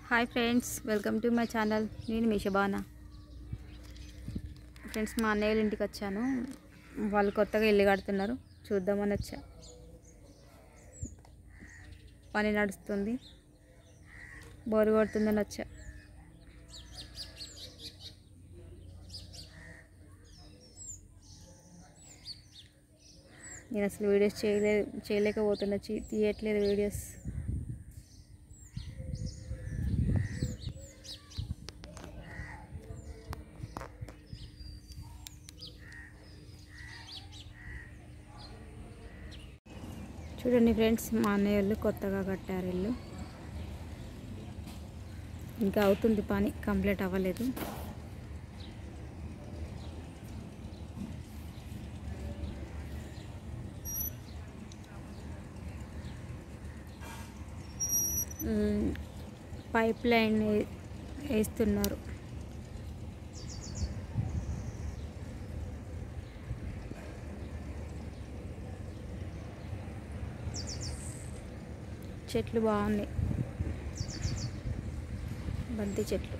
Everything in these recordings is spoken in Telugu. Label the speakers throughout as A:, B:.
A: hi friends welcome to my channel నేను మీ శబానా ఫ్రెండ్స్ మా అన్నయ్య వాళ్ళ ఇంటికి వచ్చాను వాళ్ళు కొత్తగా ఇల్లు కడుతున్నారు చూద్దామని వచ్చా పని నడుస్తుంది బోరు కొడుతుందని వచ్చా నేను అసలు వీడియోస్ చేయలే చేయలేకపోతున్నా చీ- తీయట్లేదు వీడియోస్ చూడండి ఫ్రెండ్స్ మా అన్నయ్య వాళ్ళు కొత్తగా కట్టారు ఇల్లు ఇంకా అవుతుంది పని కంప్లీట్ అవ్వలేదు మ్, పైప్ లైన్ వే- వేస్తున్నారు చెట్లు బాగున్నాయి బంతి చెట్లు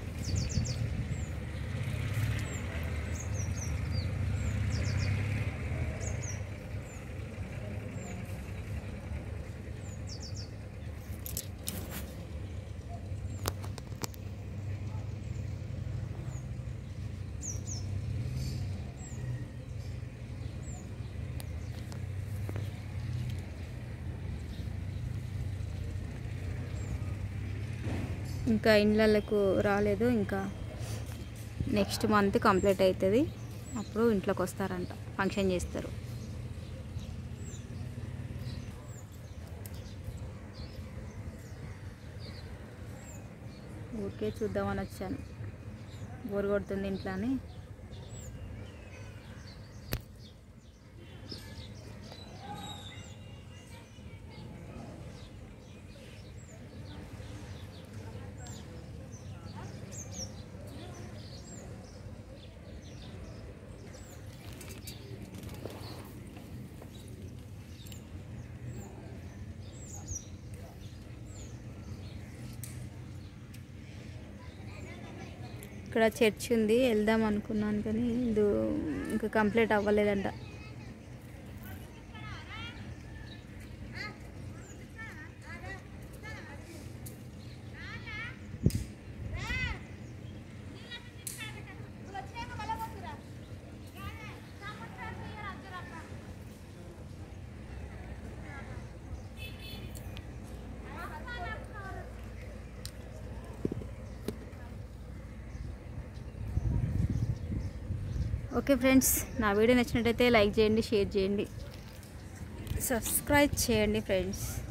A: ఇంకా ఇండ్లకు రాలేదు ఇంకా నెక్స్ట్ మంత్ కంప్లీట్ అవుతుంది అప్పుడు ఇంట్లోకి వస్తారంట ఫంక్షన్ చేస్తారు ఊరికే చూద్దామని వచ్చాను బోరు కొడుతుంది ఇంట్లో అని ఇక్కడ చర్చ్ ఉంది వెళ్దాం అనుకున్నాను కానీ ఇది ఇంకా కంప్లీట్ అవ్వలేదంట ఓకే ఫ్రెండ్స్ నా వీడియో నచ్చినట్టయితే లైక్ చేయండి షేర్ చేయండి సబ్స్క్రైబ్ చేయండి ఫ్రెండ్స్